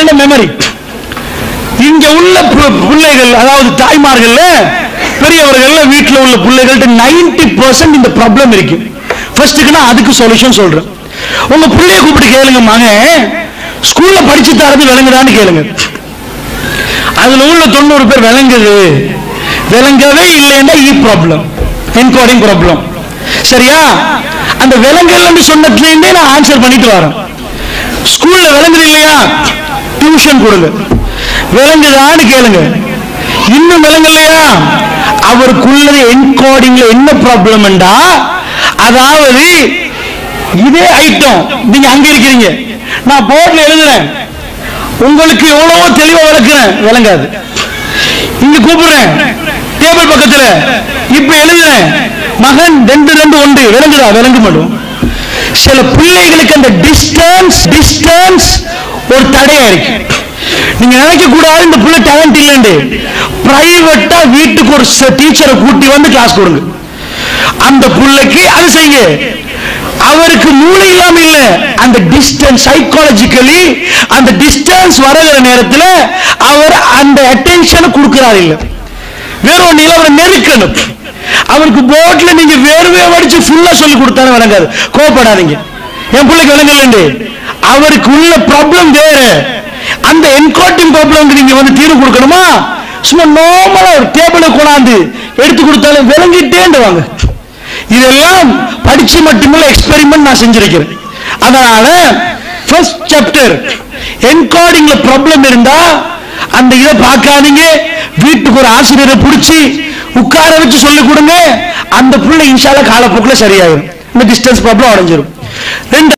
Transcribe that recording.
பிள்ளைகளோட மெமரி இங்க உள்ள பு- பிள்ளைகள் அதாவது தாய்மார்கள்ல பெரியவர்கள்ல வீட்டுல உள்ள பிள்ளைகள்ட்ட 90% பர்சன்ட் இந்த ப்ராப்ளம் இருக்கு ஃபர்ஸ்ட்டுக்கு நான் அதுக்கு சொல்யூஷன் சொல்றேன் உங்க பிள்ளைய கூப்பிட்டு கேளுங்க மகன் ஸ்கூல்ல படிச்சு தரது விளங்குதான்னு கேளுங்க அதுல உள்ள தொண்ணூறு பேர் விளங்குது விளங்கவே இல்லைன்னா இ ப்ராப்ளம் என்கோடிங் ப்ராப்ளம் சரியா அந்த விலங்கல்னு சொன்னதுலேருந்தே நான் ஆன்சர் பண்ணிட்டு வரேன் ஸ்கூல்ல விளங்குது இல்லையா டியூஷன் கொடுங்க விளங்குதான்னு கேளுங்க இன்னும் விளங்கலையா அவருக்குள்ளது என்கோடிங்ல என்ன ப்ராப்ளம்டா அதாவது இதே ஐட்டம் நீங்க அங்க இருக்கிறீங்க நான் போர்ட்ல எழுதுறேன் உங்களுக்கு எவ்வளவோ தெளிவா விளக்குறேன் விளங்காது இங்க கூப்பிடுறேன் டேபிள் பக்கத்துல இப்ப எழுதுறேன் மகன் ரெண்டு ரெண்டு ஒன்று விளங்குதா விளங்க மாட்டோம் சில பிள்ளைகளுக்கு அந்த டிஸ்டன்ஸ் டிஸ்டன்ஸ் ஒரு தடையா இருக்கு நீங்க நினைக்க கூடாது இந்த பிள்ளை டேலண்ட் இல்லைன்னு பிரைவேட்டா வீட்டுக்கு ஒரு டீச்சரை கூட்டி வந்து கிளாஸ் கொடுங்க அந்த பிள்ளைக்கு அது செய்யுங்க அவருக்கு மூளை இல்லாம இல்ல அந்த டிஸ்டன்ஸ் சைக்காலஜிக்கலி அந்த டிஸ்டன்ஸ் வருகிற நேரத்துல அவர் அந்த அட்டென்ஷனை கொடுக்கிறார் இல்ல வேற ஒண்ணு இல்ல அவரை நெருக்கணும் அவருக்கு போர்ட்ல நீங்க வேர்வே வடிச்சு ஃபுல்லா சொல்லி கொடுத்தாலும் விளங்காது கோவப்படாதீங்க என் பிள்ளைக்கு விளங்கலண்டு அவருக்கு உள்ள ப்ராப்ளம் வேற அந்த என்கோட்டிங் ப்ராப்ளம் நீங்க வந்து தீர்வு கொடுக்கணுமா சும்மா நார்மலா ஒரு டேபிளை கொண்டாந்து எடுத்து கொடுத்தாலும் விளங்கிட்டேன்னு வாங்க இதெல்லாம் படிச்சு மட்டுமில்ல எக்ஸ்பெரிமெண்ட் நான் செஞ்சிருக்கிறேன் அதனால ஃபர்ஸ்ட் சாப்டர் என்கோடிங்ல ப்ராப்ளம் இருந்தா அந்த இதை பார்க்காதீங்க வீட்டுக்கு ஒரு ஆசிரியரை பிடிச்சி உட்கார வச்சு சொல்லி கொடுங்க அந்த புள்ள இன்ஷால காலப்போக்கில் சரியாயிரும் இந்த டிஸ்டன்ஸ் ப்ராப்ளம் அடைஞ்சிரும் ரெண்டு